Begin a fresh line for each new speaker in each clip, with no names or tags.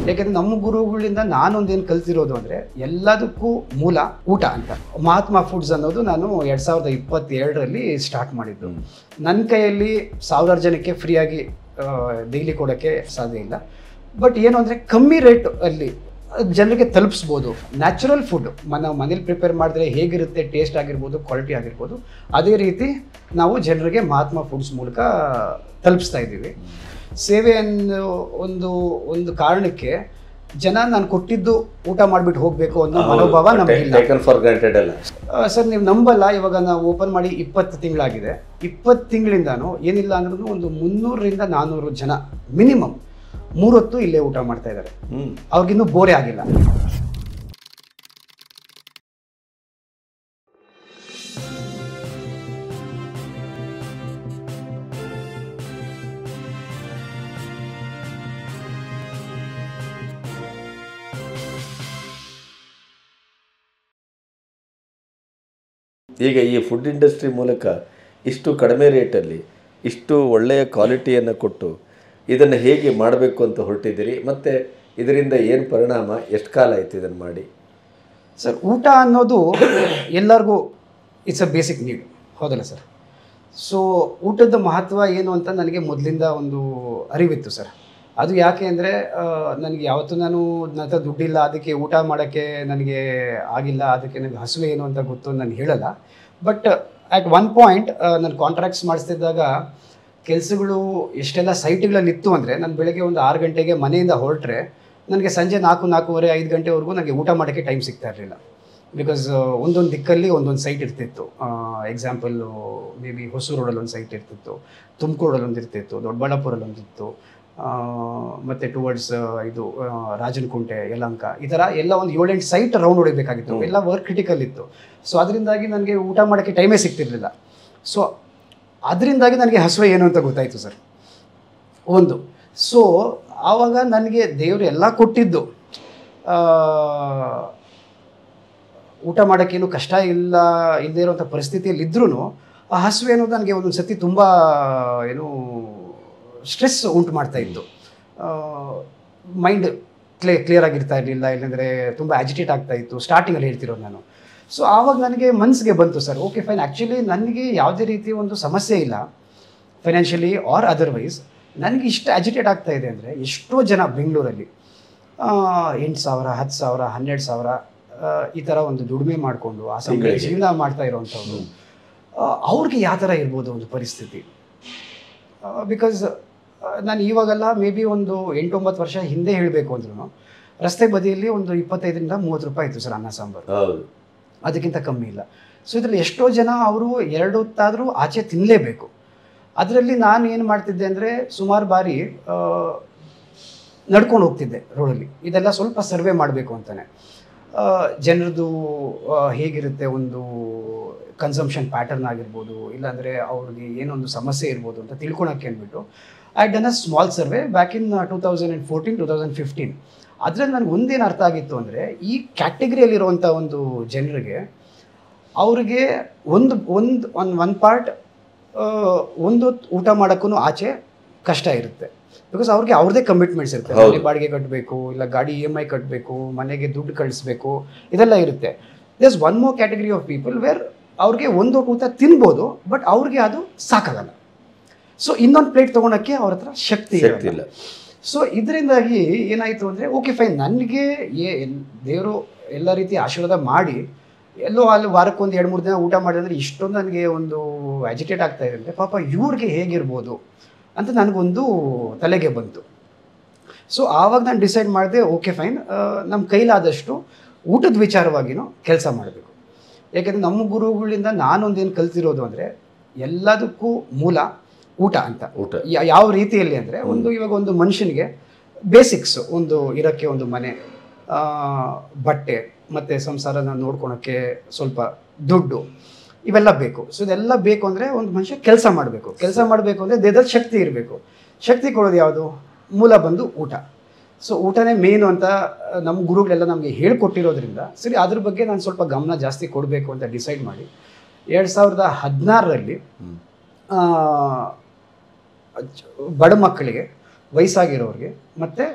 ಯಾಕಂದ್ರೆ ನಮ್ಮ ಗುರುಗಳಿಂದ ನಾನೊಂದೇನು ಕಲ್ತಿರೋದು ಅಂದರೆ ಎಲ್ಲದಕ್ಕೂ ಮೂಲ ಊಟ ಅಂತ ಮಹಾತ್ಮ ಫುಡ್ಸ್ ಅನ್ನೋದು ನಾನು ಎರಡು ಸಾವಿರದ ಇಪ್ಪತ್ತೆರಡರಲ್ಲಿ ಸ್ಟಾರ್ಟ್ ಮಾಡಿದ್ದು ನನ್ನ ಕೈಯಲ್ಲಿ ಸಾವಿರಾರು ಜನಕ್ಕೆ ಫ್ರೀಯಾಗಿ ಡೈಲಿ ಕೊಡೋಕ್ಕೆ ಸಾಧ್ಯ ಇಲ್ಲ ಬಟ್ ಏನು ಅಂದರೆ ಕಮ್ಮಿ ರೇಟ್ ಅಲ್ಲಿ ಜನರಿಗೆ ತಲುಪಿಸ್ಬೋದು ನ್ಯಾಚುರಲ್ ಫುಡ್ ನಾವು ಮನೇಲಿ ಪ್ರಿಪೇರ್ ಮಾಡಿದ್ರೆ ಹೇಗಿರುತ್ತೆ ಟೇಸ್ಟ್ ಆಗಿರ್ಬೋದು ಕ್ವಾಲಿಟಿ ಆಗಿರ್ಬೋದು ಅದೇ ರೀತಿ ನಾವು ಜನರಿಗೆ ಮಹಾತ್ಮ ಫುಡ್ಸ್ ಮೂಲಕ ತಲುಪಿಸ್ತಾ ಇದ್ದೀವಿ ಸೇವೆ ಅನ್ನೋ ಒಂದು ಒಂದು ಕಾರಣಕ್ಕೆ ಜನ ನಾನು ಕೊಟ್ಟಿದ್ದು ಊಟ ಮಾಡಿಬಿಟ್ಟು ಹೋಗಬೇಕು ಅನ್ನೋ ಮನೋಭಾವ ನಮಗಿಲ್ಲ
ಟೇಕನ್ ಫಾರ್ ಗ್ರಾಂಟೆಡ್ ಅಲ್ಲ
ಸರ್ ನೀವು ನಂಬಲ್ಲ ಇವಾಗ ನಾವು ಓಪನ್ ಮಾಡಿ ಇಪ್ಪತ್ತು ತಿಂಗಳಾಗಿದೆ ಇಪ್ಪತ್ತು ತಿಂಗಳಿಂದಾನು ಏನಿಲ್ಲ ಅಂದ್ರೂ ಒಂದು ಮುನ್ನೂರರಿಂದ ನಾನ್ನೂರು ಜನ ಮಿನಿಮಮ್ ಮೂರೊತ್ತು ಇಲ್ಲೇ ಊಟ ಮಾಡ್ತಾ ಇದ್ದಾರೆ
ಹ್ಮ್
ಅವ್ರಿಗಿನ್ನೂ ಬೋರೆ ಆಗಿಲ್ಲ
ಈಗ ಈ ಫುಡ್ ಇಂಡಸ್ಟ್ರಿ ಮೂಲಕ ಇಷ್ಟು ಕಡಿಮೆ ರೇಟಲ್ಲಿ ಇಷ್ಟು ಒಳ್ಳೆಯ ಕ್ವಾಲಿಟಿಯನ್ನು ಕೊಟ್ಟು ಇದನ್ನು ಹೇಗೆ ಮಾಡಬೇಕು ಅಂತ ಹೊರಟಿದ್ದೀರಿ ಮತ್ತು ಇದರಿಂದ ಏನು ಪರಿಣಾಮ ಎಷ್ಟು ಕಾಲ ಆಯ್ತು ಇದನ್ನು ಮಾಡಿ
ಸರ್ ಊಟ ಅನ್ನೋದು ಎಲ್ಲರಿಗೂ ಇಟ್ಸ್ ಅ ಬೇಸಿಕ್ ನೀಡ್ ಹೌದಲ್ಲ ಸರ್ ಸೊ ಊಟದ ಮಹತ್ವ ಏನು ಅಂತ ನನಗೆ ಮೊದಲಿಂದ ಒಂದು ಅರಿವಿತ್ತು ಸರ್ ಅದು ಯಾಕೆ ಅಂದರೆ ನನಗೆ ಯಾವತ್ತೂ ನಾನು ನನ್ನ ಹತ್ರ ದುಡ್ಡಿಲ್ಲ ಅದಕ್ಕೆ ಊಟ ಮಾಡೋಕ್ಕೆ ನನಗೆ ಆಗಿಲ್ಲ ಅದಕ್ಕೆ ನನಗೆ ಹಸುವೆ ಏನು ಅಂತ ಗೊತ್ತು ನಾನು ಹೇಳಲ್ಲ ಬಟ್ ಆ್ಯಟ್ ಒನ್ ಪಾಯಿಂಟ್ ನಾನು ಕಾಂಟ್ರಾಕ್ಟ್ಸ್ ಮಾಡಿಸ್ತಿದ್ದಾಗ ಕೆಲಸಗಳು ಎಷ್ಟೆಲ್ಲ ಸೈಟ್ಗಳಲ್ಲಿ ಇತ್ತು ಅಂದರೆ ನಾನು ಬೆಳಗ್ಗೆ ಒಂದು ಆರು ಗಂಟೆಗೆ ಮನೆಯಿಂದ ಹೊರಟ್ರೆ ನನಗೆ ಸಂಜೆ ನಾಲ್ಕು ನಾಲ್ಕೂವರೆ ಐದು ಗಂಟೆವರೆಗೂ ನನಗೆ ಊಟ ಮಾಡೋಕ್ಕೆ ಟೈಮ್ ಸಿಗ್ತಾ ಇರಲಿಲ್ಲ ಬಿಕಾಸ್ ಒಂದೊಂದು ದಿಕ್ಕಲ್ಲಿ ಒಂದೊಂದು ಸೈಟ್ ಇರ್ತಿತ್ತು ಎಕ್ಸಾಂಪಲ್ಲು ಮೇ ಬಿ ಹೊಸೂರು ರೋಡಲ್ಲಿ ಒಂದು ಸೈಟ್ ಇರ್ತಿತ್ತು ತುಮಕೂರಲ್ಲಿ ಒಂದು ಇರ್ತಿತ್ತು ದೊಡ್ಡಬಳ್ಳಾಪುರಲ್ಲಿ ಒಂದಿತ್ತು ಮತ್ತು ಟುವರ್ಡ್ಸ್ ಇದು ಆ, ರಾಜನಕುಂಟೆ ಯಲಹಂಕ ಈ ಥರ ಎಲ್ಲ ಒಂದು ಏಳೆಂಟು ಸೈಟ್ ರೌಂಡ್ ಹೊಡಿಬೇಕಾಗಿತ್ತು ಎಲ್ಲ ವರ್ಕ್ ಕ್ರಿಟಿಕಲ್ ಇತ್ತು ಸೊ ಅದರಿಂದಾಗಿ ನನಗೆ ಊಟ ಮಾಡೋಕ್ಕೆ ಟೈಮೇ ಸಿಗ್ತಿರ್ಲಿಲ್ಲ ಸೊ ಅದರಿಂದಾಗಿ ನನಗೆ ಹಸುವೆ ಏನು ಅಂತ ಗೊತ್ತಾಯಿತು ಸರ್ ಒಂದು ಸೊ ಆವಾಗ ನನಗೆ ದೇವರು ಎಲ್ಲ ಕೊಟ್ಟಿದ್ದು ಆ, ಊಟ ಮಾಡೋಕ್ಕೇನು ಕಷ್ಟ ಇಲ್ಲ ಇಲ್ಲದೇ ಇರೋಂಥ ಪರಿಸ್ಥಿತಿಯಲ್ಲಿ ಇದ್ರೂ ಆ ಹಸುವೆ ಅನ್ನೋದು ನನಗೆ ಒಂದೊಂದು ಸತಿ ತುಂಬ ಏನು ಸ್ಟ್ರೆಸ್ ಉಂಟು ಮಾಡ್ತಾ ಇತ್ತು ಮೈಂಡ್ ಕ್ಲೇ ಕ್ಲಿಯರ್ ಆಗಿರ್ತಾ ಇರಲಿಲ್ಲ ಇಲ್ಲಾಂದರೆ ತುಂಬ ಅಜಿಟೇಟ್ ಆಗ್ತಾ ಇತ್ತು ಸ್ಟಾರ್ಟಿಂಗಲ್ಲಿ ಹೇಳ್ತಿರೋದು ನಾನು ಸೊ ಆವಾಗ ನನಗೆ ಮನಸ್ಸಿಗೆ ಬಂತು ಸರ್ ಓಕೆ ಫೈನ್ ಆ್ಯಕ್ಚುಲಿ ನನಗೆ ಯಾವುದೇ ರೀತಿ ಒಂದು ಸಮಸ್ಯೆ ಇಲ್ಲ ಫೈನಾನ್ಷಿಯಲಿ ಆರ್ ಅದರ್ವೈಸ್ ನನಗೆ ಇಷ್ಟು ಅಜಿಟೇಟ್ ಆಗ್ತಾ ಇದೆ ಅಂದರೆ ಎಷ್ಟೋ ಜನ ಬೆಂಗಳೂರಲ್ಲಿ ಎಂಟು ಸಾವಿರ ಹತ್ತು ಸಾವಿರ ಹನ್ನೆರಡು ಸಾವಿರ ಆ, ಈ ಥರ ಒಂದು ದುಡಿಮೆ ಮಾಡಿಕೊಂಡು ಆ ಸಮಯ
ತಿಂಗಳಿಗೆ.
ಜೀವನ ಮಾಡ್ತಾ ಇರೋವಂಥವ್ರು ಅವ್ರಿಗೆ ಯಾವ ಥರ ಇರ್ಬೋದು ಒಂದು ಪರಿಸ್ಥಿತಿ ಬಿಕಾಸ್ ನಾನು ಇವಾಗೆಲ್ಲ ಮೇ ಬಿ ಒಂದು ಎಂಟೊಂಬತ್ತು ವರ್ಷ ಹಿಂದೆ ಹೇಳಬೇಕು ಅಂದ್ರೂ ರಸ್ತೆ ಬದಿಯಲ್ಲಿ ಒಂದು ಇಪ್ಪತ್ತೈದರಿಂದ ಮೂವತ್ತು ರೂಪಾಯಿ ಇತ್ತು ಸರ್ ಅನ್ನ ಸಾಂಬಾರು
ಹೌದು
ಅದಕ್ಕಿಂತ ಕಮ್ಮಿ ಇಲ್ಲ ಸೊ ಇದರಲ್ಲಿ ಎಷ್ಟೋ ಜನ ಅವರು ಎರಡು ಹೊತ್ತಾದರೂ ಆಚೆ ತಿನ್ನಲೇಬೇಕು ಅದರಲ್ಲಿ ನಾನು ಏನು ಮಾಡ್ತಿದ್ದೆ ಅಂದರೆ ಸುಮಾರು ಬಾರಿ ಆ, ನಡ್ಕೊಂಡು ಹೋಗ್ತಿದ್ದೆ ರೋಡಲ್ಲಿ ಇದೆಲ್ಲ ಸ್ವಲ್ಪ ಸರ್ವೆ ಮಾಡಬೇಕು ಅಂತಾನೆ ಜನರದು ಹೇಗಿರುತ್ತೆ ಒಂದು ಕನ್ಸಂಪ್ಷನ್ ಪ್ಯಾಟರ್ನ್ ಆಗಿರ್ಬೋದು ಇಲ್ಲಾಂದರೆ ಅವ್ರಿಗೆ ಏನೊಂದು ಸಮಸ್ಯೆ ಇರ್ಬೋದು ಅಂತ ತಿಳ್ಕೊಳಕ್ಕೆ ಅಂದ್ಬಿಟ್ಟು I done a small survey back in two thousand and fourteen two thousand fifteen ಅದರಲ್ಲಿ ನನಗೆ ಒಂದೇನು ಅರ್ಥ ಆಗಿತ್ತು ಅಂದರೆ ಈ ಕ್ಯಾಟಗರಿಯಲ್ಲಿರುವಂಥ ಒಂದು ಜನರಿಗೆ ಅವ್ರಿಗೆ ಒಂದು ಒಂದು ಒನ್ ಒನ್ ಪಾರ್ಟ್ ಒಂದು ಊಟ ಮಾಡೋಕ್ಕೂ ಆಚೆ ಕಷ್ಟ ಇರುತ್ತೆ ಬಿಕಾಸ್ ಅವ್ರಿಗೆ ಅವ್ರದ್ದೇ ಕಮಿಟ್ಮೆಂಟ್ಸ್ ಇರುತ್ತೆ
ಹೌದು.
ಮನೆ ಬಾಡಿಗೆ ಕಟ್ಟಬೇಕು ಇಲ್ಲ ಗಾಡಿ ಇ ಎಮ್ ಐ ಕಟ್ಟಬೇಕು ಮನೆಗೆ ದುಡ್ಡು ಕಳಿಸ್ಬೇಕು ಇದೆಲ್ಲ ಇರುತ್ತೆ thus one more category of people where ಅವ್ರಿಗೆ ಒಂದು ಊಟ ತಿನ್ಬೋದು ಬಟ್ ಅವ್ರಿಗೆ ಅದು ಸಾಕಾಗಲ್ಲ ಸೊ ಇನ್ನೊಂದು ಪ್ಲೇಟ್ ತೊಗೊಳಕ್ಕೆ ಅವ್ರ ಹತ್ರ ಶಕ್ತಿ
ಶಕ್ತಿ
ಇರಲ್ಲ
ಇಲ್ಲ
ಸೊ ಇದರಿಂದಾಗಿ ಏನಾಯಿತು ಅಂದರೆ ಓಕೆ ಫೈನ್ ನನಗೆ ಏ ದೇವರು ಎಲ್ಲ ರೀತಿ ಆಶೀರ್ವಾದ ಮಾಡಿ ಎಲ್ಲೋ ಅಲ್ಲಿ ವಾರಕ್ಕೊಂದು ಎರಡು ಮೂರು ದಿನ ಊಟ ಮಾಡಿದ್ರೆ ಇಷ್ಟೊಂದು ನನಗೆ ಒಂದು ಅಜಿಟೇಟ್ ಆಗ್ತಾ ಇದೆ ಅಂದರೆ ಪಾಪ ಇವ್ರಿಗೆ ಹೇಗಿರ್ಬೋದು ಅಂತ ನನಗೊಂದು ತಲೆಗೆ ಬಂತು ಸೊ ಆವಾಗ ನಾನು ಡಿಸೈಡ್ ಮಾಡಿದೆ ಓಕೆ ಫೈನ್ ನಮ್ಮ ಕೈಲಾದಷ್ಟು ಊಟದ ವಿಚಾರವಾಗಿನೂ ಕೆಲಸ ಮಾಡಬೇಕು ಯಾಕೆಂದರೆ ನಮ್ಮ ಗುರುಗಳಿಂದ ನಾನೊಂದೇನು ಕಲ್ತಿರೋದು ಅಂದರೆ ಎಲ್ಲದಕ್ಕೂ ಮೂಲ ಊಟ ಅಂತ
ಊಟ
ಯಾ- ಯಾವ ರೀತಿಯಲ್ಲಿ ಅಂದರೆ ಒಂದು ಇವಾಗ ಒಂದು ಮನುಷ್ಯನಿಗೆ ಬೇಸಿಕ್ಸ್ ಒಂದು ಇರೋಕ್ಕೆ ಒಂದು ಮನೆ ಆ, ಬಟ್ಟೆ ಮತ್ತು ಸಂಸಾರನ ನೋಡ್ಕೊಳಕ್ಕೆ ಸ್ವಲ್ಪ ದುಡ್ಡು ಇವೆಲ್ಲ ಬೇಕು ಸೊ ಇದೆಲ್ಲ ಬೇಕು ಅಂದರೆ ಒಂದು ಮನುಷ್ಯ ಕೆಲಸ ಮಾಡಬೇಕು ಕೆಲಸ ಮಾಡಬೇಕು ಅಂದರೆ ದೇಹದಲ್ಲಿ ಶಕ್ತಿ ಇರಬೇಕು ಶಕ್ತಿ ಕೊಡೋದು ಯಾವುದು ಮೂಲ ಬಂದು ಊಟ ಸೊ ಊಟನೇ ಮೇನು ಅಂತ ಆ, ನಮ್ಮ ಗುರುಗಳೆಲ್ಲ ನಮಗೆ ಹೇಳ್ಕೊಟ್ಟಿರೋದ್ರಿಂದ ಸರಿ ಅದ್ರ ಬಗ್ಗೆ ನಾನು ಸ್ವಲ್ಪ ಗಮನ ಜಾಸ್ತಿ ಕೊಡಬೇಕು ಅಂತ ಡಿಸೈಡ್ ಮಾಡಿ ಎರಡು ಸಾವಿರದ ಹದಿನಾರರಲ್ಲಿ
ಹ್ಮ್.
ಬಡ ಮಕ್ಕಳಿಗೆ ವಯಸ್ಸಾಗಿರೋರಿಗೆ ಮತ್ತು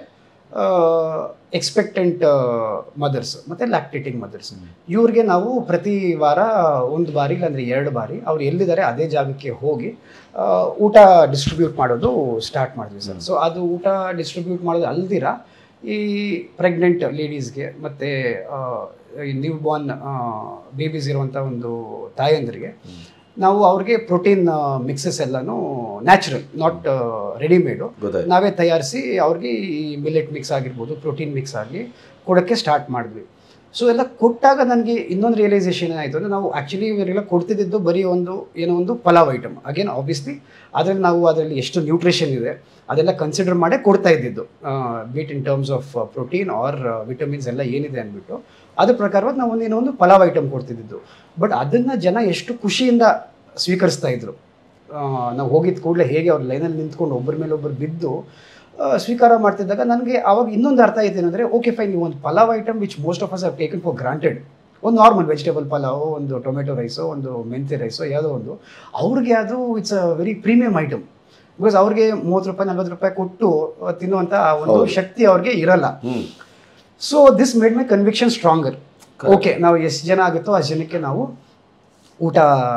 ಎಕ್ಸ್ಪೆಕ್ಟೆಂಟ್ ಮದರ್ಸ್ ಮತ್ತು ಲ್ಯಾಕ್ಟೇಟಿಂಗ್ ಮದರ್ಸ್ ಇವ್ರಿಗೆ ನಾವು ಪ್ರತಿ ವಾರ ಒಂದು ಬಾರಿ ಇಲ್ಲಾಂದರೆ ಎರಡು ಬಾರಿ ಅವ್ರು ಎಲ್ಲಿದ್ದಾರೆ ಅದೇ ಜಾಗಕ್ಕೆ ಹೋಗಿ ಆ, ಊಟ ಡಿಸ್ಟ್ರಿಬ್ಯೂಟ್ ಮಾಡೋದು ಸ್ಟಾರ್ಟ್ ಮಾಡಿದ್ವಿ ಸರ್ ಸೊ ಅದು ಊಟ ಡಿಸ್ಟ್ರಿಬ್ಯೂಟ್ ಮಾಡೋದು ಅಲ್ದಿರ ಈ ಪ್ರೆಗ್ನೆಂಟ್ ಲೇಡೀಸ್ಗೆ ಮತ್ತು ನ್ಯೂ ಬಾರ್ನ್ ಬೇಬೀಸ್ ಇರುವಂಥ ಒಂದು ತಾಯಂದರಿಗೆ ನಾವು ಅವ್ರಿಗೆ ಪ್ರೋಟೀನ್ ಮಿಕ್ಸಸ್ ಎಲ್ಲನೂ ನ್ಯಾಚುರಲ್ ನಾಟ್ ರೆಡಿಮೇಡು
ಗೊತ್ತಾಯ್ತು
ನಾವೇ ತಯಾರಿಸಿ ಅವ್ರಿಗೆ ಈ ಮಿಲೆಟ್ ಮಿಕ್ಸ್ ಆಗಿರ್ಬೋದು ಪ್ರೋಟೀನ್ ಮಿಕ್ಸ್ ಆಗಲಿ ಕೊಡೋಕ್ಕೆ ಸ್ಟಾರ್ಟ್ ಮಾಡಿದ್ವಿ ಸೊ ಎಲ್ಲ ಕೊಟ್ಟಾಗ ನನಗೆ ಇನ್ನೊಂದು ರಿಯಲೈಸೇಷನ್ ಏನಾಯಿತು ಅಂದರೆ ನಾವು ಆ್ಯಕ್ಚುಲಿ ಇವರೆಲ್ಲ ಕೊಡ್ತಿದ್ದು ಬರೀ ಒಂದು ಏನೋ ಒಂದು ಪಲಾವ್ ಐಟಮ್ ಅಗೇನ್ ಆಬ್ವಿಯಸ್ಲಿ ಅದರಲ್ಲಿ ನಾವು ಅದರಲ್ಲಿ ಎಷ್ಟು ನ್ಯೂಟ್ರಿಷನ್ ಇದೆ ಅದೆಲ್ಲ ಕನ್ಸಿಡರ್ ಮಾಡೇ ಕೊಡ್ತಾ ಇದ್ದಿದ್ದು be it in terms of protein or vitamins ಎಲ್ಲ ಏನಿದೆ ಅಂದ್ಬಿಟ್ಟು ಅದ್ರ ಪ್ರಕಾರವಾಗಿ ನಾವು ಒಂದು ಏನೋ ಒಂದು ಪಲಾವ್ ಐಟಮ್ ಕೊಡ್ತಿದ್ದು ಬಟ್ ಅದನ್ನು ಜನ ಎಷ್ಟು ಖುಷಿಯಿಂದ ಸ್ವೀಕರಿಸ್ತಾ ಇದ್ರು ಆ, ನಾವು ಹೋಗಿದ ಕೂಡಲೇ ಹೇಗೆ ಅವ್ರ ಲೈನಲ್ಲಿ ನಿಂತ್ಕೊಂಡು ಒಬ್ಬರ ಮೇಲೆ ಒಬ್ಬರು ಬಿದ್ದು ಆ, ಸ್ವೀಕಾರ ಮಾಡ್ತಿದ್ದಾಗ ನನಗೆ ಅವಾಗ ಇನ್ನೊಂದು ಅರ್ಥ ಆಯ್ತು ಏನಂದರೆ ಓಕೆ ಫೈನ್ ನೀವು ಒಂದು pulao item which most of us have taken for granted ಒಂದು ನಾರ್ಮಲ್ ವೆಜಿಟೇಬಲ್ ಪಲಾವ್ ಒಂದು ಟೊಮೆಟೊ ರೈಸು ಒಂದು ಮೆಂತ್ಯ ರೈಸು ಯಾವುದೋ ಒಂದು ಅವ್ರಿಗೆ ಅದು it's a very premium item because ಅವ್ರಿಗೆ ಮೂವತ್ತು ರೂಪಾಯಿ ನಲ್ವತ್ತು ರೂಪಾಯಿ ಕೊಟ್ಟು ಆ, ತಿನ್ನುವಂಥ ಆ ಒಂದು
ಹೌದು.
ಶಕ್ತಿ ಅವ್ರಿಗೆ ಇರಲ್ಲ
hmm
so this made my conviction stronger okay ನಾವು ಎಷ್ಟು ಜನ ಆಗುತ್ತೋ ಅಷ್ಟು ಜನಕ್ಕೆ ನಾವು ಊಟ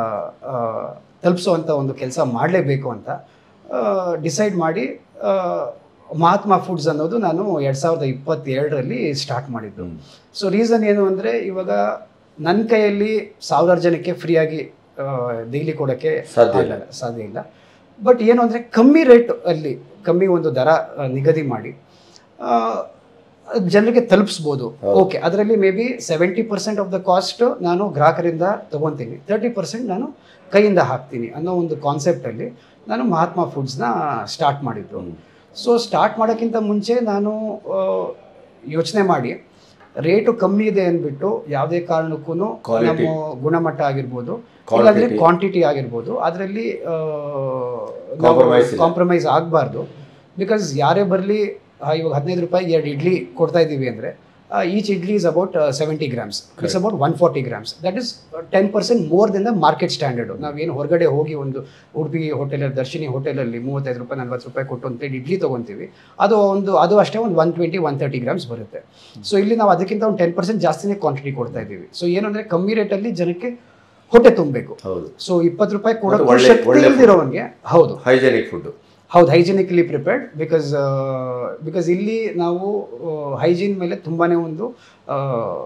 ತಲುಪಿಸುವಂಥ ಒಂದು ಕೆಲಸ ಮಾಡಲೇಬೇಕು ಅಂತ ಡಿಸೈಡ್ ಮಾಡಿ ಆ, ಮಹಾತ್ಮ ಫುಡ್ಸ್ ಅನ್ನೋದು ನಾನು ಎರಡು ಸಾವಿರದ ಇಪ್ಪತ್ತೆರಡರಲ್ಲಿ ಸ್ಟಾರ್ಟ್ ಮಾಡಿದ್ದು
ಹ್ಮ್.
ಸೊ ರೀಸನ್ ಏನು ಅಂದರೆ ಇವಾಗ ನನ್ನ ಕೈಯಲ್ಲಿ ಸಾವಿರಾರು ಜನಕ್ಕೆ ಫ್ರೀಯಾಗಿ ಡೈಲಿ ಕೊಡೋಕ್ಕೆ
ಸಾಧ್ಯ ಇಲ್ಲ.
ಆಗಲ್ಲ ಸಾಧ್ಯ ಇಲ್ಲ ಬಟ್ ಏನು ಅಂದರೆ ಕಮ್ಮಿ ರೇಟ್ ಅಲ್ಲಿ ಕಮ್ಮಿ ಒಂದು ದರ ಆ, ನಿಗದಿ ಮಾಡಿ ಆ, ಜನರಿಗೆ ತಲುಪಿಸ್ಬೋದು
ಹೌದು.
ಓಕೆ ಅದರಲ್ಲಿ maybe seventy percent of the cost ನಾನು ಗ್ರಾಹಕರಿಂದ ತಗೊತೀನಿ ತರ್ಟಿ ಪರ್ಸೆಂಟ್ ನಾನು ಕೈಯಿಂದ ಹಾಕ್ತೀನಿ ಅನ್ನೋ ಒಂದು ಕಾನ್ಸೆಪ್ಟಲ್ಲಿ ನಾನು ಮಹಾತ್ಮ ಫುಡ್ಸ್ನ ಸ್ಟಾರ್ಟ್ ಮಾಡಿದ್ದು
ಹ್ಮ್.
ಸೊ ಸ್ಟಾರ್ಟ್ ಮಾಡೋಕ್ಕಿಂತ ಮುಂಚೆ ನಾನು ಯೋಚನೆ ಮಾಡಿ ರೇಟು ಕಮ್ಮಿ ಇದೆ ಅಂದ್ಬಿಟ್ಟು ಯಾವುದೇ ಕಾರಣಕ್ಕೂ
Quality.
ನಮ್ಮ ಗುಣಮಟ್ಟ ಆಗಿರ್ಬೋದು
Quantity.
ಇಲ್ಲಾಂದ್ರೆ ಕ್ವಾಂಟಿಟಿ ಆಗಿರ್ಬೋದು ಅದರಲ್ಲಿ
Compromise ಇಲ್ಲ.
ಕಾಂಪ್ರಮೈಸ್ ಆಗಬಾರ್ದು ಬಿಕಾಸ್ ಯಾರೇ ಬರಲಿ ಇವಾಗ ಹದಿನೈದು ರೂಪಾಯಿ ಎರಡು ಇಡ್ಲಿ ಕೊಡ್ತಾ ಇದ್ದೀವಿ ಅಂದರೆ each idli is about seventy grams it's about one forty grams that is ten percent more than the market standard ನಾವೇನು ಹೊರಗಡೆ ಹೋಗಿ ಒಂದು ಉಡುಪಿ ಹೋಟೆಲಲ್ಲಿ ದರ್ಶಿನಿ ಹೋಟೆಲಲ್ಲಿ ಮೂವತ್ತೈದು ರೂಪಾಯಿ ನಲ್ವತ್ತು ರೂಪಾಯಿ ಕೊಟ್ಟು ಒಂದು ಪ್ಲೇಟ್ ಇಡ್ಲಿ ತೊಗೊತೀವಿ ಅದು ಒಂದು ಅದು ಅಷ್ಟೇ ಒಂದು one twenty one thirty grams ಬರುತ್ತೆ ಸೊ ಇಲ್ಲಿ ನಾವು ಅದಕ್ಕಿಂತ ಒಂದು ಟೆನ್ ಪರ್ಸೆಂಟ್ ಜಾಸ್ತಿನೇ ಕ್ವಾಂಟಿಟಿ ಕೊಡ್ತಾ ಇದ್ದೀವಿ ಸೊ ಏನು ಅಂದರೆ ಕಮ್ಮಿ ರೇಟಲ್ಲಿ ಜನಕ್ಕೆ ಹೊಟ್ಟೆ ತುಂಬಬೇಕು
ಹೌದು
ಸೊ ಇಪ್ಪತ್ತು ರೂಪಾಯಿ
ಮತ್ತೆ
ಕೊಡೋಕೆ
ಒಳ್ಳೆ-
ಶಕ್ತಿ
ಒಳ್ಳೆ food.
ಇಲ್ದಿರೋವನಿಗೆ ಹೌದು
ಹೈಜೆನಿಕ್ ಫುಡ್
ಹೌದು ಹೈಜಿನಿಕಲಿ ಪ್ರಿಪೇರ್ಡ್ ಬಿಕಾಸ್ ಬಿಕಾಸ್ ಇಲ್ಲಿ ನಾವು ಹೈಜೀನ್ ಮೇಲೆ ತುಂಬಾ ಒಂದು ಆ,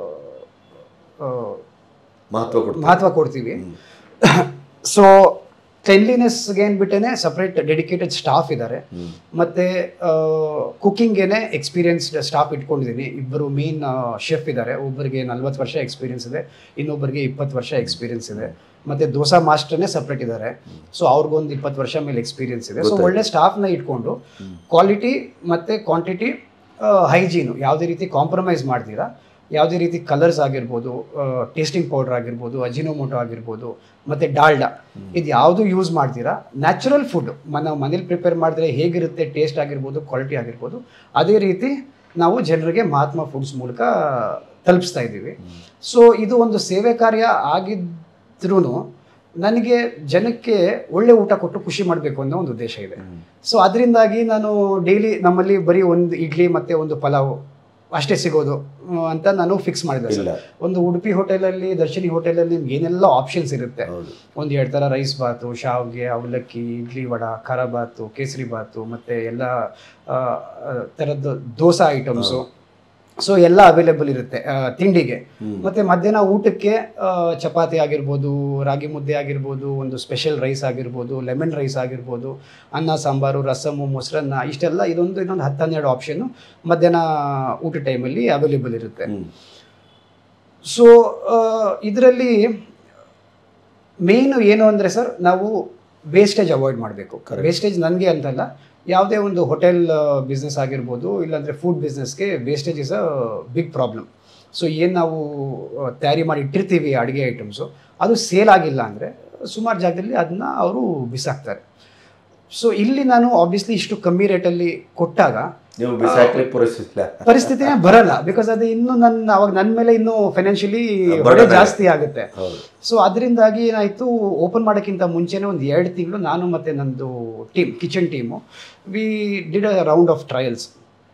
ಆ,
ಮಹತ್ವ ಕೊಡ್ತಾರೆ
ಮಹತ್ವ ಕೊಡ್ತೀವಿ ಸೊ ಕ್ಲೆನ್ಲಿನೆಸ್ಗೆ ಅಂದ್ಬಿಟ್ಟೇ ಸಪ್ರೇಟ್ ಡೆಡಿಕೇಟೆಡ್ ಸ್ಟಾಫ್ ಇದ್ದಾರೆ
ಹ್ಮ್.
ಮತ್ತು ಕುಕ್ಕಿಂಗೇನೆ ಎಕ್ಸ್ಪೀರಿಯನ್ಸ್ಡ್ ಸ್ಟಾಫ್ ಇಟ್ಕೊಂಡಿದ್ದೀನಿ ಇಬ್ಬರು ಮೇನ್ ಶೆಫ್ ಇದ್ದಾರೆ ಒಬ್ಬರಿಗೆ ನಲ್ವತ್ತು ವರ್ಷ ಎಕ್ಸ್ಪೀರಿಯನ್ಸ್ ಇದೆ ಇನ್ನೊಬ್ಬರಿಗೆ ಇಪ್ಪತ್ತು ವರ್ಷ ಎಕ್ಸ್ಪೀರಿಯನ್ಸ್ ಇದೆ ಮತ್ತು ದೋಸಾ ಮಾಸ್ಟರ್ನೇ ಸಪ್ರೇಟ್ ಇದ್ದಾರೆ ಸೊ ಅವ್ರಿಗೊಂದು ಇಪ್ಪತ್ತು ವರ್ಷ ಮೇಲೆ ಎಕ್ಸ್ಪೀರಿಯನ್ಸ್ ಇದೆ ಸೊ
ಗೊತ್ತಾಯ್ತು.
ಒಳ್ಳೆ ಸ್ಟಾಫ್ನ ಇಟ್ಕೊಂಡು ಕ್ವಾಲಿಟಿ ಮತ್ತು ಕ್ವಾಂಟಿಟಿ ಹೈಜೀನು ಯಾವುದೇ ರೀತಿ ಕಾಂಪ್ರಮೈಸ್ ಮಾಡ್ತೀರಾ ಯಾವುದೇ ರೀತಿ ಕಲರ್ಸ್ ಆಗಿರ್ಬೋದು ಟೇಸ್ಟಿಂಗ್ ಪೌಡರ್ ಆಗಿರ್ಬೋದು ಅಜಿನೋಮೋಟೊ ಆಗಿರ್ಬೋದು ಮತ್ತು ಡಾಲ್ಡಾ ಇದು ಯಾವುದು ಯೂಸ್ ಮಾಡ್ತೀರಾ ನ್ಯಾಚುರಲ್ ಫುಡ್ ನಾವು ಮನೇಲಿ ಪ್ರಿಪೇರ್ ಮಾಡಿದ್ರೆ ಹೇಗಿರುತ್ತೆ ಟೇಸ್ಟ್ ಆಗಿರ್ಬೋದು ಕ್ವಾಲಿಟಿ ಆಗಿರ್ಬೋದು ಅದೇ ರೀತಿ ನಾವು ಜನರಿಗೆ ಮಹಾತ್ಮ ಫುಡ್ಸ್ ಮೂಲಕ ತಲುಪಿಸ್ತಾ ಇದ್ದೀವಿ ಸೊ ಇದು ಒಂದು ಸೇವೆ ಕಾರ್ಯ ಆಗಿದ್ರೂ ನನಗೆ ಜನಕ್ಕೆ ಒಳ್ಳೆ ಊಟ ಕೊಟ್ಟು ಖುಷಿ ಮಾಡಬೇಕು ಅನ್ನೋ ಒಂದು ಉದ್ದೇಶ ಇದೆ ಸೊ ಅದರಿಂದಾಗಿ ನಾನು ಡೈಲಿ ನಮ್ಮಲ್ಲಿ ಬರೀ ಒಂದು ಇಡ್ಲಿ ಮತ್ತೆ ಒಂದು ಪಲಾವ್ ಅಷ್ಟೇ ಸಿಗೋದು ಹ್ಮ್, ಅಂತ ನಾನು ಫಿಕ್ಸ್ ಮಾಡಿದೆ
ಇಲ್ಲ
ಸರ್ ಒಂದು ಉಡುಪಿ ಹೋಟೆಲಲ್ಲಿ ದರ್ಶಿನಿ ಹೋಟೆಲಲ್ಲಿ ನಿಮ್ಗೆ ಏನೆಲ್ಲ ಆಪ್ಷನ್ಸ್ ಇರುತ್ತೆ
ಹೌದು
ಒಂದು ಎರಡು ಥರ ರೈಸ್ ಬಾತು ಶಾವ್ಗೆ ಅವಲಕ್ಕಿ ಇಡ್ಲಿ ವಡ ಖಾರ ಬಾತು ಕೇಸರಿ ಬಾತು ಮತ್ತು ಎಲ್ಲ ಆ, ಆ, ಥರದ್ದು ದೋಸೆ ಐಟಮ್ಸು ಸೊ ಎಲ್ಲ ಅವೈಲೇಬಲ್ ಇರುತ್ತೆ ಆ, ತಿಂಡಿಗೆ
ಹ್ಮ್.
ಮತ್ತು ಮಧ್ಯಾಹ್ನ ಊಟಕ್ಕೆ ಆ, ಚಪಾತಿ ಆಗಿರ್ಬೋದು ರಾಗಿ ಮುದ್ದೆ ಆಗಿರ್ಬೋದು ಒಂದು ಸ್ಪೆಷಲ್ ರೈಸ್ ಆಗಿರ್ಬೋದು ಲೆಮನ್ ರೈಸ್ ಆಗಿರ್ಬೋದು ಅನ್ನ ಸಾಂಬಾರು ರಸಮು ಮೊಸರನ್ನ ಇಷ್ಟೆಲ್ಲ ಇದೊಂದು ಇನ್ನೊಂದು ಹತ್ತು ಹನ್ನೆರಡು ಆಪ್ಷನ್ನು ಮಧ್ಯಾಹ್ನ ಊಟ ಟೈಮಲ್ಲಿ ಅವೈಲೇಬಲ್ ಇರುತ್ತೆ
ಹ್ಮ್.
ಸೊ ಇದರಲ್ಲಿ ಮೇಯ್ನು ಏನು ಅಂದರೆ ಸರ್ ನಾವು ವೇಸ್ಟೇಜ್ ಅವಾಯ್ಡ್ ಮಾಡಬೇಕು
Correct.
ವೇಸ್ಟೇಜ್ ನನಗೆ ಅಂತಲ್ಲ ಯಾವುದೇ ಒಂದು ಹೋಟೆಲ್ ಬಿಸ್ನೆಸ್ ಆಗಿರ್ಬೋದು ಇಲ್ಲಾಂದರೆ ಫುಡ್ ಬಿಸ್ನೆಸ್ಗೆ wastage is a big problem so ಏನು ನಾವು ಆ, ತಯಾರಿ ಮಾಡಿ ಇಟ್ಟಿರ್ತೀವಿ ಅಡುಗೆ ಐಟಮ್ಸು ಅದು ಸೇಲ್ ಆಗಿಲ್ಲ ಅಂದರೆ ಸುಮಾರು ಜಾಗದಲ್ಲಿ ಅದನ್ನ ಅವರು ಬಿಸಾಕ್ತಾರೆ ಸೊ ಇಲ್ಲಿ ನಾನು ಆಬ್ವಿಯಸ್ಲಿ ಇಷ್ಟು ಕಮ್ಮಿ ರೇಟಲ್ಲಿ ಕೊಟ್ಟಾಗ
ನೀವು ಬಿಸಾಕ್ಲಿಕ್ಕೆ ಪೂರೈಸಿಲ್ಲ
ಪರಿಸ್ಥಿತಿನೇ ಬರಲ್ಲ ಬಿಕಾಸ್ ಅದು ಇನ್ನು ನನ್ನ ಅವಾಗ ನನ್ನ ಮೇಲೆ ಇನ್ನೂ ಫೈನಾನ್ಷಿಯಲಿ
Burden
ಹೊರೆ
ಆಗುತ್ತೆ.
ಜಾಸ್ತಿ ಆಗುತ್ತೆ
ಹೌದು
ಸೊ ಅದರಿಂದಾಗಿ ಏನಾಯಿತು ಓಪನ್ ಮಾಡೋಕ್ಕಿಂತ ಮುಂಚೆನೇ ಒಂದು ಎರಡು ತಿಂಗಳು ನಾನು ಮತ್ತು ನಂದು team kitchen team we did a round of trials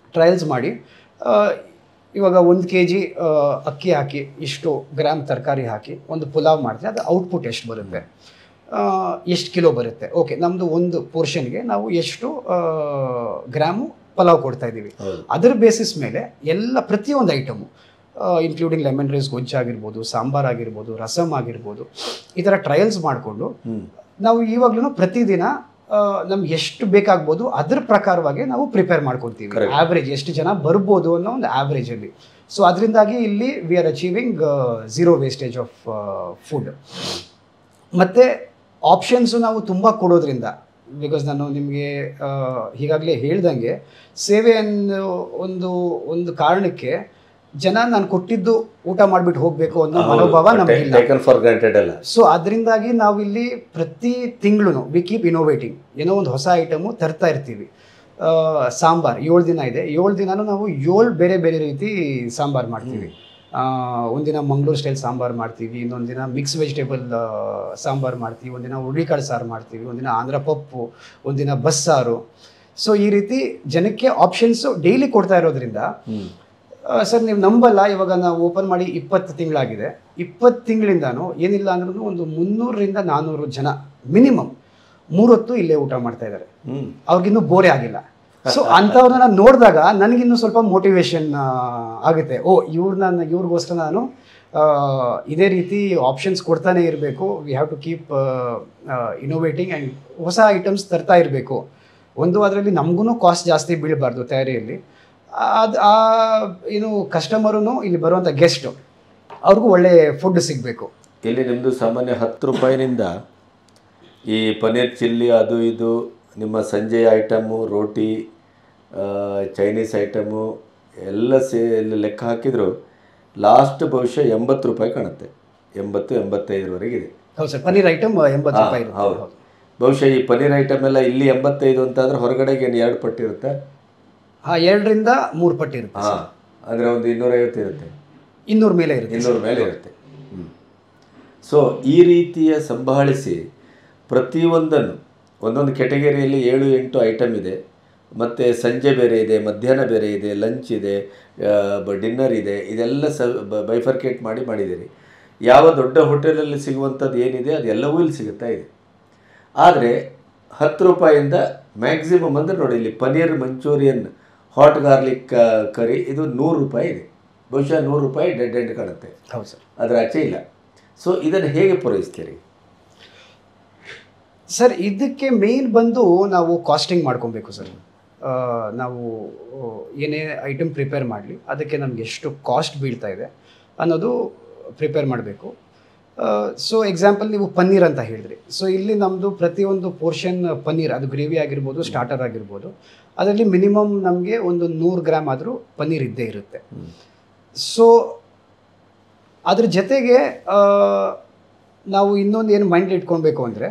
trials ಮಾಡಿ ಆ, ಇವಾಗ ಒಂದು ಕೆ ಜಿ ಅಕ್ಕಿ ಹಾಕಿ ಇಷ್ಟು ಗ್ರಾಮ್ ತರಕಾರಿ ಹಾಕಿ ಒಂದು ಪುಲಾವ್ ಮಾಡ್ತೀವಿ ಅದು ಔಟ್ಪುಟ್ ಎಷ್ಟು ಬರುತ್ತೆ ಎಷ್ಟು ಕಿಲೋ ಬರುತ್ತೆ ಓಕೆ ನಮ್ಮದು ಒಂದು ಪೋರ್ಷನ್ಗೆ ನಾವು ಎಷ್ಟು ಆ, ಗ್ರಾಮು ಪಲಾವ್ ಕೊಡ್ತಾ ಇದ್ದೀವಿ
ಹೌದು
ಅದರ ಬೇಸಿಸ್ ಮೇಲೆ ಎಲ್ಲ ಪ್ರತಿಯೊಂದು ಐಟಮು ಇನ್ಕ್ಲೂಡಿಂಗ್ ಲೆಮನ್ ರೈಸ್ ಗೊಜ್ಜಾಗಿರ್ಬೋದು ಸಾಂಬಾರ್ ಆಗಿರ್ಬೋದು ರಸಮ್ ಆಗಿರ್ಬೋದು ಈ ಥರ ಟ್ರಯಲ್ಸ್ ಮಾಡಿಕೊಂಡು
ಹ್ಮ್
ನಾವು ಇವಾಗ್ಲೂ ಪ್ರತಿದಿನ ಆ, ನಮ್ಗೆ ಎಷ್ಟು ಬೇಕಾಗ್ಬೋದು ಅದ್ರ ಪ್ರಕಾರವಾಗಿ ನಾವು ಪ್ರಿಪೇರ್ ಮಾಡ್ಕೊತೀವಿ
Correct.
ಆವ್ರೇಜ್ ಎಷ್ಟು ಜನ ಬರ್ಬೋದು ಅನ್ನೋ ಒಂದು ಆವ್ರೇಜ್ ಅಲ್ಲಿ ಸೊ ಅದರಿಂದಾಗಿ ಇಲ್ಲಿ we are achieving zero wastage of food ಮತ್ತೆ ಆಪ್ಷನ್ಸು ನಾವು ತುಂಬ ಕೊಡೋದ್ರಿಂದ ಬಿಕಾಸ್ ನಾನು ನಿಮಗೆ ಈಗಾಗಲೇ ಹೇಳ್ದಂಗೆ ಸೇವೆ ಅನ್ನೋ ಒಂದು ಒಂದು ಕಾರಣಕ್ಕೆ ಜನ ನಾನು ಕೊಟ್ಟಿದ್ದು ಊಟ ಮಾಡಿಬಿಟ್ಟು ಹೋಗಬೇಕು ಅನ್ನೋ ಮನೋಭಾವ ನಮಗಿಲ್ಲ
ಟೇಕನ್ ಫಾರ್ ಗ್ರಾಂಟೆಡ್ ಅಲ್ಲ
ಸೊ ಅದರಿಂದಾಗಿ ನಾವಿಲ್ಲಿ ಪ್ರತಿ ತಿಂಗಳು ವಿ ಕೀಪ್ ಇನೋವೇಟಿಂಗ್ ಏನೋ ಒಂದು ಹೊಸ ಐಟಮು ತರ್ತಾ ಇರ್ತೀವಿ ಆ, ಸಾಂಬಾರ್ ಏಳು ದಿನ ಇದೆ ಏಳು ದಿನನೂ ನಾವು ಏಳು ಬೇರೆ ಬೇರೆ ರೀತಿ ಸಾಂಬಾರ್ ಮಾಡ್ತೀವಿ ಆ, ಒಂದಿನ ಮಂಗಳೂರು ಸ್ಟೈಲ್ ಸಾಂಬಾರ್ ಮಾಡ್ತೀವಿ ಇನ್ನೊಂದು ದಿನ ಮಿಕ್ಸ್ ವೆಜಿಟೇಬಲ್ ಸಾಂಬಾರ್ ಮಾಡ್ತೀವಿ ಒಂದಿನ ಹುರುಳಿಕಾಳು ಸಾರು ಮಾಡ್ತೀವಿ ಒಂದಿನ ಆಂಧ್ರ ಪಪ್ಪು ಒಂದಿನ ಬಸ್ಸಾರು ಸೊ ಈ ರೀತಿ ಜನಕ್ಕೆ ಆಪ್ಷನ್ಸು ಡೈಲಿ ಕೊಡ್ತಾ ಇರೋದ್ರಿಂದ
ಹ್ಮ್
ಸರ್ ನೀವು ನಂಬಲ್ಲ ಇವಾಗ ನಾವು ಓಪನ್ ಮಾಡಿ ಇಪ್ಪತ್ತು ತಿಂಗಳಾಗಿದೆ ಇಪ್ಪತ್ತು ತಿಂಗಳಿಂದಾನು ಏನಿಲ್ಲ ಅಂದ್ರೂ ಒಂದು ಮುನ್ನೂರರಿಂದ ನಾನ್ನೂರು ಜನ ಮಿನಿಮಮ್ ಮೂರೊತ್ತು ಇಲ್ಲೇ ಊಟ ಮಾಡ್ತಾ ಇದ್ದಾರೆ
ಹ್ಮ್
ಅವ್ರಿಗಿನ್ನೂ ಬೋರೆ ಆಗಿಲ್ಲ ಸೊ ಅಂಥವ್ರನ್ನ ನಾನು ನೋಡಿದಾಗ ನನಗಿನ್ನೂ ಸ್ವಲ್ಪ ಮೋಟಿವೇಶನ್ ಆಗುತ್ತೆ ಓ ಇವ್ರನ್ನ ಇವ್ರಿಗೋಸ್ಕರ ನಾನು ಆ, ಇದೇ ರೀತಿ ಆಪ್ಷನ್ಸ್ ಕೊಡ್ತಾನೆ ಇರಬೇಕು we have to keep innovating and ಹೊಸ ಐಟಮ್ಸ್ ತರ್ತಾ ಇರಬೇಕು ಒಂದು ಅದರಲ್ಲಿ ನಮಗೂ ಕಾಸ್ಟ್ ಜಾಸ್ತಿ ಬೀಳಬಾರ್ದು ತಯಾರಿಯಲ್ಲಿ ಅದು ಆ ಏನು ಕಸ್ಟಮರೂ ಇಲ್ಲಿ ಬರುವಂಥ ಗೆಸ್ಟು ಅವ್ರಿಗೂ ಒಳ್ಳೆ ಫುಡ್ ಸಿಗಬೇಕು
ಇಲ್ಲಿ ನಿಮ್ಮದು ಸಾಮಾನ್ಯ ಹತ್ತು ರೂಪಾಯಿನಿಂದ ಈ ಪನ್ನೀರ್ ಚಿಲ್ಲಿ ಅದು ಇದು ನಿಮ್ಮ ಸಂಜೆಯ ಐಟಮು ರೋಟಿ ಆ, ಚೈನೀಸ್ ಐಟಮು ಎಲ್ಲ ಸೇ ಇಲ್ಲಿ ಲೆಕ್ಕ ಹಾಕಿದ್ರು ಲಾಸ್ಟ್ ಬಹುಶಃ ಎಂಬತ್ತು ರೂಪಾಯಿ ಕಾಣುತ್ತೆ ಎಂಬತ್ತು ಎಂಬತ್ತೈದರವರೆಗಿದೆ
ಹೌದು ಸರ್ ಪನ್ನೀರ್ ಐಟಮ್ ಎಂಬತ್ತು ರೂಪಾಯಿ ಇರುತ್ತೆ
ಹೌದು ಬಹುಶಃ ಈ ಪನ್ನೀರ್ ಐಟಮ್ ಎಲ್ಲ ಇಲ್ಲಿ ಎಂಬತ್ತೈದು ಅಂತಾದ್ರೆ ಹೊರಗಡೆಗೆ ಏನು ಎರಡು ಪಟ್ಟು ಇರುತ್ತೆ
ಹಾಂ ಎರಡರಿಂದ ಮೂರು ಪಟ್ಟು ಇರುತ್ತೆ
ಹಾಂ ಅಂದರೆ ಒಂದು ಇನ್ನೂರೈವತ್ತು ಇರುತ್ತೆ
ಇನ್ನೂರ ಮೇಲೆ ಇರುತ್ತೆ
ಇನ್ನೂರ ಮೇಲೆ ಇರುತ್ತೆ ಸೊ ಈ ರೀತಿಯ ಸಂಭಾಳಿಸಿ ಪ್ರತಿಯೊಂದನ್ನು ಒಂದೊಂದು ಕೆಟಗರಿಯಲ್ಲಿ ಏಳು ಎಂಟು ಐಟಮ್ ಇದೆ ಮತ್ತು ಸಂಜೆ ಬೇರೆ ಇದೆ ಮಧ್ಯಾಹ್ನ ಬೇರೆ ಇದೆ ಲಂಚ್ ಇದೆ ಡಿನ್ನರ್ ಇದೆ ಇದೆಲ್ಲ ಸ ಬೈಫರ್ಕೇಟ್ ಮಾಡಿ ಮಾಡಿದ್ದೀರಿ ಯಾವ ದೊಡ್ಡ ಹೋಟೆಲಲ್ಲಿ ಸಿಗುವಂಥದ್ದು ಏನಿದೆ ಅದೆಲ್ಲವೂ ಇಲ್ಲಿ ಸಿಗುತ್ತಾ ಇದೆ ಆದರೆ ಹತ್ತು ರೂಪಾಯಿಂದ ಮ್ಯಾಕ್ಸಿಮಮ್ ಅಂದರೆ ನೋಡಿ ಇಲ್ಲಿ paneer manchurian hot garlic curry ಇದು ನೂರು ರೂಪಾಯಿ ಇದೆ ಬಹುಶಃ ನೂರು ರೂಪಾಯಿ ಡೆಡ್ ಎಂಡ್ ಕಾಣುತ್ತೆ
ಹೌದು ಸರ್
ಅದರ ಆಚೆ ಇಲ್ಲ ಸೊ ಇದನ್ನು ಹೇಗೆ ಪೂರೈಸ್ತೀರಿ
ಸರ್ ಇದಕ್ಕೆ ಮೇನ್ ಬಂದು ನಾವು ಕಾಸ್ಟಿಂಗ್ ಮಾಡ್ಕೊಬೇಕು ಸರ್ ಆ, ನಾವು ಆ, ಏನೇ ಐಟಮ್ ಪ್ರಿಪೇರ್ ಮಾಡಲಿ ಅದಕ್ಕೆ ನಮ್ಗೆ ಎಷ್ಟು ಕಾಸ್ಟ್ ಬೀಳ್ತಾ ಇದೆ ಅನ್ನೋದು ಪ್ರಿಪೇರ್ ಮಾಡಬೇಕು ಸೊ ಎಕ್ಸಾಂಪಲ್ ನೀವು ಪನ್ನೀರ್ ಅಂತ ಹೇಳಿದ್ರಿ ಸೊ ಇಲ್ಲಿ ನಮ್ಮದು ಪ್ರತಿಯೊಂದು ಪೋರ್ಷನ್ ಪನ್ನೀರ್ ಅದು ಗ್ರೇವಿ ಆಗಿರ್ಬೋದು ಸ್ಟಾರ್ಟರ್ ಆಗಿರ್ಬೋದು ಅದರಲ್ಲಿ ಮಿನಿಮಮ್ ನಮಗೆ ಒಂದು ನೂರು ಗ್ರಾಮ್ ಆದರೂ ಪನ್ನೀರ್ ಇದ್ದೇ ಇರುತ್ತೆ ಸೊ ಅದ್ರ ಜೊತೆಗೆ ಆ, ನಾವು ಇನ್ನೊಂದು ಏನು ಮೈಂಡ್ ಇಟ್ಕೊಳ್ಬೇಕು ಅಂದರೆ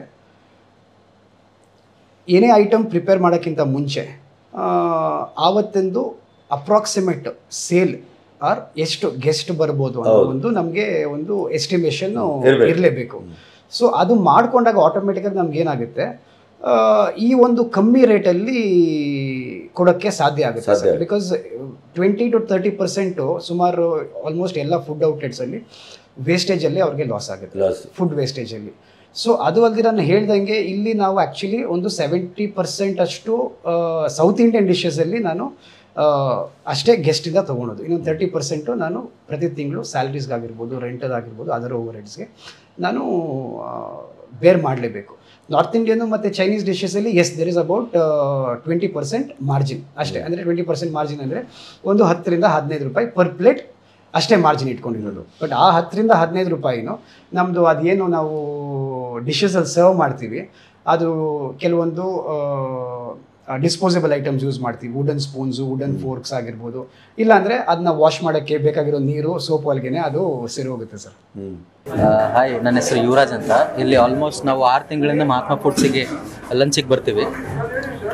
ಏನೇ ಐಟಮ್ ಪ್ರಿಪೇರ್ ಮಾಡೋಕ್ಕಿಂತ ಮುಂಚೆ ಆ, ಆವತ್ತಿಂದು ಅಪ್ರಾಕ್ಸಿಮೇಟ್ ಸೇಲ್ ಆರ್ ಎಷ್ಟು ಗೆಸ್ಟ್ ಬರ್ಬೋದು ಅನ್ನೋ ಒಂದು ನಮಗೆ ಒಂದು ಎಸ್ಟಿಮೇಷನ್
ಇರ್ಬೇಕು.
ಇರಲೇಬೇಕು ಸೊ ಅದು ಮಾಡ್ಕೊಂಡಾಗ ಆಟೋಮೆಟಿಕಾಗಿ ನಮ್ಗೆ ಏನಾಗುತ್ತೆ ಆ, ಈ ಒಂದು ಕಮ್ಮಿ ರೇಟಲ್ಲಿ ಕೊಡೋಕ್ಕೆ ಸಾಧ್ಯ ಆಗುತ್ತೆ
ಸಾಧ್ಯ
sir because twenty to thirty percent ಸುಮಾರು ಆಲ್ಮೋಸ್ಟ್ ಎಲ್ಲ ಫುಡ್ ಔಟ್ಲೆಟ್ಸಲ್ಲಿ ವೇಸ್ಟೇಜಲ್ಲಿ ಅವ್ರಿಗೆ ಲಾಸ್ ಆಗುತ್ತೆ
ಲಾಸ್
ಫುಡ್ ವೇಸ್ಟೇಜಲ್ಲಿ ಸೊ ಅದು ಅಲ್ಲದೆ ನಾನು ಹೇಳ್ದಂಗೆ ಇಲ್ಲಿ ನಾವು ಆ್ಯಕ್ಚುಲಿ ಒಂದು ಸೆವೆಂಟಿ ಪರ್ಸೆಂಟ್ ಅಷ್ಟು ಸೌತ್ ಇಂಡಿಯನ್ ಡಿಶಸಲ್ಲಿ ನಾನು ಆ, ಅಷ್ಟೇ ಗೆಸ್ಟಿಂದ ತೊಗೊಳೋದು ಇನ್ನೊಂದು ತರ್ಟಿ ಪರ್ಸೆಂಟು ನಾನು ಪ್ರತಿ ತಿಂಗಳು ಸ್ಯಾಲ್ರೀಸ್ಗಾಗಿರ್ಬೋದು ರೆಂಟದಾಗಿರ್ಬೋದು ಅದರ್ ಓವರ್ ಹೆಡ್ಸ್ಗೆ ನಾನು ಬೇರ್ ಮಾಡಲೇಬೇಕು ನಾರ್ತ್ ಇಂಡಿಯನ್ ಮತ್ತು ಚೈನೀಸ್ ಡಿಶಸಲ್ಲಿ as there is about twenty percent margin ಅಷ್ಟೇ ಅಂದರೆ ಟ್ವೆಂಟಿ ಪರ್ಸೆಂಟ್ ಮಾರ್ಜಿನ್ ಅಂದರೆ ಒಂದು ಹತ್ತರಿಂದ ಹದಿನೈದು ರೂಪಾಯಿ ಪರ್ ಪ್ಲೇಟ್ ಅಷ್ಟೇ ಮಾರ್ಜಿನ್ ಇಟ್ಕೊಂಡಿರೋದು ಬಟ್ ಆ ಹತ್ತರಿಂದ ಹದಿನೈದು ರೂಪಾಯಿನು ನಮ್ಮದು ಅದೇನು ನಾವು ಡಿಶಸಲ್ಲಿ ಸರ್ವ್ ಮಾಡ್ತೀವಿ ಅದು ಕೆಲವೊಂದು ಡಿಸ್ಪೋಸಬಲ್ ಐಟಮ್ಸ್ ಯೂಸ್ ಮಾಡ್ತೀವಿ ವುಡನ್ ಸ್ಪೂನ್ಸು ವುಡನ್ ಫೋರ್ಕ್ಸ್ ಆಗಿರ್ಬೋದು ಇಲ್ಲಾಂದರೆ ಅದನ್ನ ವಾಶ್ ಮಾಡೋಕ್ಕೆ ಬೇಕಾಗಿರೋ ನೀರು ಸೋಪ್ ಅಲ್ಗೆನೆ ಅದು ಸರಿ ಹೋಗುತ್ತೆ ಸರ್
ಹ್ಞೂ
ಹಾಯ್ ನನ್ನ ಹೆಸರು ಯುವರಾಜ್ ಅಂತ ಇಲ್ಲಿ ಆಲ್ಮೋಸ್ಟ್ ನಾವು ಆರು ತಿಂಗಳಿಂದ ಮಹಾತ್ಮ ಫುಡ್ಸಿಗೆ ಲಂಚಿಗೆ ಬರ್ತೀವಿ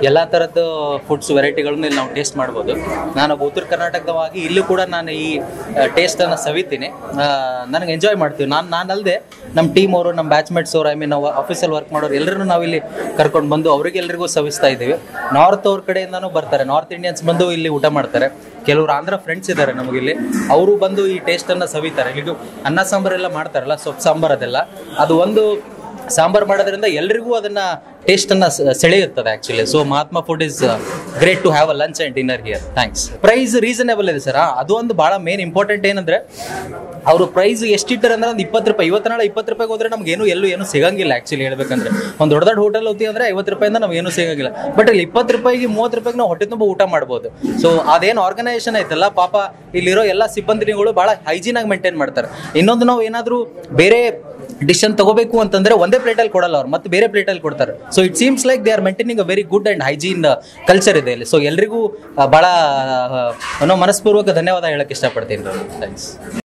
ಎಲ್ಲ ಥರದ್ದು ಫುಡ್ಸ್ ವೆರೈಟಿಗಳನ್ನ ಇಲ್ಲಿ ನಾವು ಟೇಸ್ಟ್ ಮಾಡ್ಬೋದು ನಾನು ಉತ್ತರ ಕರ್ನಾಟಕದವಾಗಿ ಇಲ್ಲೂ ಕೂಡ ನಾನು ಈ ಟೇಸ್ಟನ್ನು ಸವಿತೀನಿ ಆ, ನನಗೆ ಎಂಜಾಯ್ ಮಾಡ್ತೀವಿ ನಾನು ನಾನಲ್ಲದೆ ನಮ್ಮ ಟೀಮ್ ಅವರು ನಮ್ಮ ಬ್ಯಾಚ್ಮೇಟ್ಸ್ ಅವರು ಐ ಮೀನ್ ನಾವು ಆಫೀಸಲ್ಲಿ ವರ್ಕ್ ಮಾಡೋರು ಎಲ್ಲರೂ ನಾವು ಇಲ್ಲಿ ಕರ್ಕೊಂಡು ಬಂದು ಅವರಿಗೆಲ್ಲರಿಗೂ ಸವಿಸ್ತಾ ಇದ್ದೀವಿ ನಾರ್ತ್ ಅವ್ರ ಕಡೆಯಿಂದನೂ ಬರ್ತಾರೆ ನಾರ್ತ್ ಇಂಡಿಯನ್ಸ್ ಬಂದು ಇಲ್ಲಿ ಊಟ ಮಾಡ್ತಾರೆ ಕೆಲವರು ಆಂಧ್ರ ಫ್ರೆಂಡ್ಸ್ ಇದ್ದಾರೆ ನಮಗಿಲ್ಲಿ ಅವರು ಬಂದು ಈ ಟೇಸ್ಟನ್ನು ಸವಿತಾರೆ ಇದು ಅನ್ನ ಸಾಂಬಾರೆಲ್ಲ ಮಾಡ್ತಾರಲ್ಲ ಸೊಪ್ಪು ಸಾಂಬಾರ್ ಅದೆಲ್ಲ ಅದು ಒಂದು ಸಾಂಬಾರ್ ಮಾಡೋದ್ರಿಂದ ಎಲ್ರಿಗೂ ಅದನ್ನ ಟೇಸ್ಟ್ ಅನ್ನ ಸ- ಸೆಳೆಯುತ್ತದೆ actually so Mahatma food is great to have a lunch and dinner here thanks price reasonable ಇದೆ ಸರ್ ಅದು ಒಂದು ಬಹಳ ಮೇನ್ ಇಂಪಾರ್ಟೆಂಟ್ ಏನಂದ್ರೆ ಅವರು ಪ್ರೈಸ್ ಎಷ್ಟಿಟ್ಟಾರೆ ಅಂದ್ರೆ ಒಂದು ಇಪ್ಪತ್ತು ರೂಪಾಯಿ ಇವತ್ತು ನಾಳೆ ಇಪ್ಪತ್ತು ರೂಪಾಯಿಗೆ ಹೋದ್ರೆ ನಮ್ಗೆ ಏನು ಎಲ್ಲೂ ಏನು ಸಿಗಂಗಿಲ್ಲ ಆಕ್ಚುಲಿ ಹೇಳ್ಬೇಕಂದ್ರೆ ಒಂದು ದೊಡ್ಡ ದೊಡ್ಡ ಹೋಟೆಲ್ ಹೋಗ್ತೀವಿ ಅಂದ್ರೆ ಐವತ್ತು ರೂಪಾಯಿಂದ ನಮ್ಗೆ ಏನು ಸಿಗಂಗಿಲ್ಲ ಬಟ್ ಇಲ್ಲಿ ಇಪ್ಪತ್ತು ರೂಪಾಯಿಗೆ ಮೂವತ್ತು ರೂಪಾಯಿಗೆ ನಾವು ಹೊಟ್ಟೆ ತುಂಬ ಊಟ ಮಾಡ್ಬೋದು ಸೊ ಅದೇನು ಆರ್ಗನೈಸೇಷನ್ ಐತಲ್ಲ ಪಾಪ ಇಲ್ಲಿರೋ ಎಲ್ಲ ಸಿಬ್ಬಂದಿಗಳು ಬಹಳ ಹೈಜೀನ್ ಆಗಿ ಮೇಂಟೈನ್ ಮಾಡ್ತಾರೆ ಇನ್ನೊಂದು ನಾವು ಏನಾದರೂ ಬೇರೆ ಡಿಶ್ ಅನ್ನು ತಗೋಬೇಕು ಅಂತಂದ್ರೆ ಒಂದೇ ಪ್ಲೇಟಲ್ಲಿ ಕೊಡಲ್ಲ ಅವ್ರು ಮತ್ತೆ ಬೇರೆ ಪ್ಲೇಟಲ್ಲಿ ಕೊಡ್ತಾರೆ so it seems like they are maintaining a very good and hygiene culture ಇದೆ ಇಲ್ಲಿ ಸೊ ಎಲ್ರಿಗೂ ಆ, ಬಹಳ ಆ, ಅನ್ನೋ ಮನಸ್ಪೂರ್ವಕ ಧನ್ಯವಾದ ಹೇಳಕ್ ಇಷ್ಟಪಡ್ತೀನಿ ಥ್ಯಾಂಕ್ಸ್